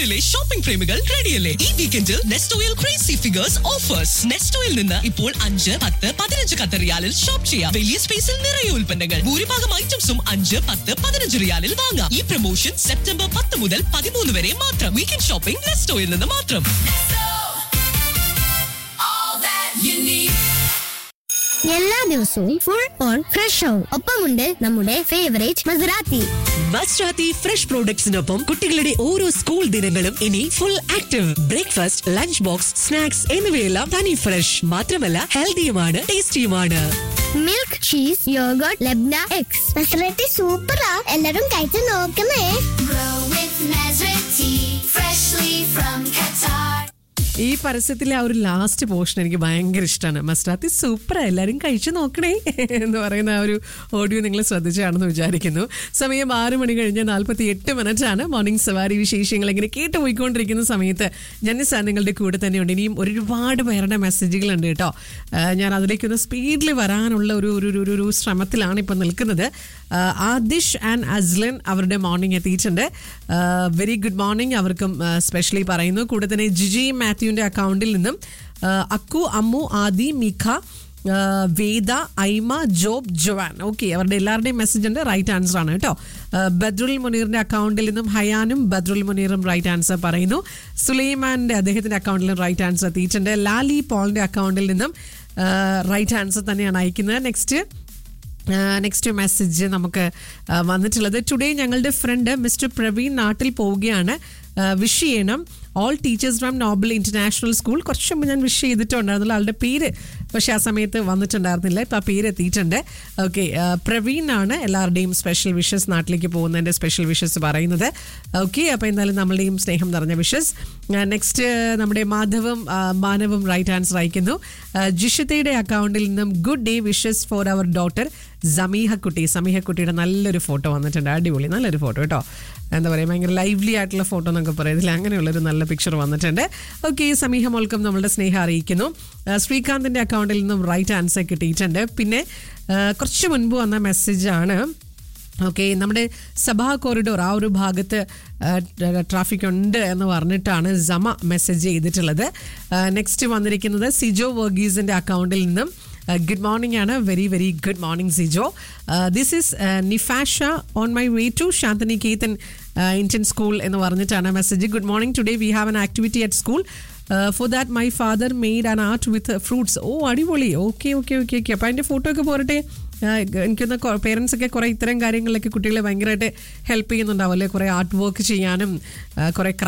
നെസ്റ്റോയിലെ shopping പ്രേമികൾ റെഡിയല്ലേ ഈ വീക്കെൻഡിൽ നെസ്റ്റോയിൽ ക്രേസി ഫിഗേഴ്സ് ഓഫേഴ്സ് നെസ്റ്റോയിൽ നിന്ന് ഇപ്പോൾ അഞ്ച് പത്ത് പതിനഞ്ച് ഖത്തർ റിയാലിൽ ഷോപ്പ് ചെയ്യാം വലിയ സ്പേസിൽ നിറയെ ഉൽപ്പന്നങ്ങൾ ഭൂരിഭാഗം ഐറ്റംസും അഞ്ച് പത്ത് പതിനഞ്ച് റിയാലിൽ വാങ്ങാം ഈ പ്രൊമോഷൻ സെപ്റ്റംബർ പത്ത് മുതൽ പതിമൂന്ന് വരെ മാത്രം വീക്കെൻഡ് ഷോപ്പിംഗ് നെസ്റ്റോയിൽ നിന്ന് മാത്രം എല്ലാ ദിവസവും ഫുൾ ഓൺ ഫ്രഷ് ആവും ഒപ്പമുണ്ട് നമ്മുടെ ഫേവറേറ്റ് മസറാത്തി മസ്രാത്തി ഫ്രഷ് പ്രോഡക്ട്സിനൊപ്പം കുട്ടികളുടെ ഓരോ സ്കൂൾ ദിനങ്ങളും ഇനി full active breakfast lunch box snacks എന്നിവയെല്ലാം തനി ഫ്രഷ് മാത്രമല്ല ഹെൽത്തിയുമാണ് ടേസ്റ്റിയുമാണ് മിൽക്ക് ചീസ് യോഗർട്ട് ലബ്ന എക്സ് മസറാത്തി സൂപ്പറാ എല്ലാരും കഴിച്ചു നോക്കണേ Grow with Nazareth tea, freshly from Qatar. ഈ പരസ്യത്തിലെ ആ ഒരു ലാസ്റ്റ് പോർഷൻ എനിക്ക് ഭയങ്കര ഇഷ്ടമാണ് മസ്റ്റാത്തി സൂപ്പർ എല്ലാവരും കഴിച്ചു നോക്കണേ എന്ന് പറയുന്ന ആ ഒരു ഓഡിയോ നിങ്ങൾ ശ്രദ്ധിച്ചാണെന്ന് വിചാരിക്കുന്നു സമയം ആറ് മണി കഴിഞ്ഞ് നാൽപ്പത്തി എട്ട് മിനിറ്റ് ആണ് മോർണിംഗ് സവാരി വിശേഷങ്ങൾ ഇങ്ങനെ കേട്ട് പോയിക്കൊണ്ടിരിക്കുന്ന സമയത്ത് ജനിസാർ നിങ്ങളുടെ കൂടെ തന്നെയുണ്ട് ഇനിയും ഒരുപാട് പേരുടെ മെസ്സേജുകളുണ്ട് കേട്ടോ ആ, ഞാൻ അതിലേക്കൊന്ന് സ്പീഡിൽ വരാനുള്ള ഒരു ഒരു ഒരു- ഒരു ഒരു ശ്രമത്തിലാണ് ഇപ്പം നിൽക്കുന്നത് ആ, ആദിഷ് ആൻഡ് അസ്ലൻ അവരുടെ മോർണിംഗ് എത്തിയിട്ടുണ്ട് വെരി ഗുഡ് മോർണിംഗ് അവർക്കും സ്പെഷ്യലി പറയുന്നു കൂടെ തന്നെ ജിജി മാത്യുവിന്റെ അക്കൗണ്ടിൽ നിന്നും ആ, അക്കു അമ്മു ആദി മിഖ ആ, Veda Aima Job Joan okay അവരുടെ എല്ലാവരുടെയും മെസ്സേജ് ഉണ്ട് റൈറ്റ് ആൻസർ ആണ് കേട്ടോ ആ, ബദ്രുൽ മുനീറിന്റെ അക്കൗണ്ടിൽ നിന്നും ഹയാനും ബദ്രുൽ മുനീറും റൈറ്റ് ആൻസർ പറയുന്നു സുലൈമാന്റെ അദ്ദേഹത്തിന്റെ അക്കൗണ്ടിൽ നിന്നും റൈറ്റ് ആൻസർ എത്തിയിട്ടുണ്ട് ലാലി പോളിന്റെ അക്കൗണ്ടിൽ നിന്നും റൈറ്റ് ആൻസർ തന്നെയാണ് അയക്കുന്നത് നെക്സ്റ്റ് നെക്സ്റ്റ് മെസ്സേജ് നമുക്ക് ആ, വന്നിട്ടുള്ളത് ടുഡേ ഞങ്ങളുടെ ഫ്രണ്ട് മിസ്റ്റർ പ്രവീൺ നാട്ടിൽ പോവുകയാണ് വിഷ് ചെയ്യണം all teachers from Noble International school കുറച്ച് മുമ്പ് ഞാൻ വിഷ് ചെയ്തിട്ടുണ്ടായിരുന്നില്ല ആളുടെ പേര് പക്ഷെ ആ സമയത്ത് വന്നിട്ടുണ്ടായിരുന്നില്ല ഇപ്പം ആ പേര് എത്തിയിട്ടുണ്ട് ഓക്കെ പ്രവീൺ ആണ് എല്ലാവരുടെയും സ്പെഷ്യൽ വിഷസ് നാട്ടിലേക്ക് പോകുന്നതിൻ്റെ സ്പെഷ്യൽ വിഷസ് പറയുന്നത് ഓക്കെ അപ്പോൾ എന്തായാലും നമ്മളുടെയും സ്നേഹം നിറഞ്ഞ വിഷസ് നെക്സ്റ്റ് നമ്മുടെ മാധവും ആ, മാനവും റൈറ്റ് ആൻസർ അയക്കുന്നു ആ, ജിഷിതയുടെ അക്കൗണ്ടിൽ നിന്നും good day wishes for our daughter സമീഹക്കുട്ടി സമീഹക്കുട്ടിയുടെ നല്ലൊരു ഫോട്ടോ വന്നിട്ടുണ്ട് അടിപൊളി നല്ലൊരു ഫോട്ടോ കേട്ടോ എന്താ പറയുക ഭയങ്കര ലൈവ്ലി ആയിട്ടുള്ള ഫോട്ടോ എന്നൊക്കെ പറയത്തില്ല അങ്ങനെയുള്ളൊരു നല്ല പിക്ചർ വന്നിട്ടുണ്ട് ഓക്കെ സമീഹ മോൾക്കും നമ്മളുടെ സ്നേഹം അറിയിക്കുന്നു ആ, ശ്രീകാന്തിൻ്റെ അക്കൗണ്ടിൽ നിന്നും റൈറ്റ് ആൻസർ കിട്ടിയിട്ടുണ്ട് പിന്നെ ആ, കുറച്ച് മുൻപ് വന്ന മെസ്സേജാണ് ഓക്കെ നമ്മുടെ സഭാ കോറിഡോർ ആ ഒരു ഭാഗത്ത് ട്രാഫിക് ഉണ്ട് എന്ന് പറഞ്ഞിട്ടാണ് ജമ മെസ്സേജ് ചെയ്തിട്ടുള്ളത് നെക്സ്റ്റ് വന്നിരിക്കുന്നത് സിജോ വർഗീസിന്റെ അക്കൗണ്ടിൽ നിന്നും ഗുഡ് മോർണിംഗ് ആണ് very very good morning Sijo this is Nifasha on my way to Shantiniketan Indian school എന്ന് പറഞ്ഞിട്ടാണ് message good morning today we have an activity at school for that my father made an art with fruits oh അടിപൊളി okay okay okay okay അപ്പോൾ അതിൻ്റെ photo ഒക്കെ പോരട്ടെ ആ, എനിക്കൊന്ന് parents ഒക്കെ കുറെ ഇത്തരം കാര്യങ്ങളിലൊക്കെ കുട്ടികളെ ഭയങ്കരമായിട്ട് ഹെൽപ്പ് ചെയ്യുന്നുണ്ടാവും അല്ലെ കുറെ ആർട്ട് വർക്ക് ചെയ്യാനും ആ, കുറെ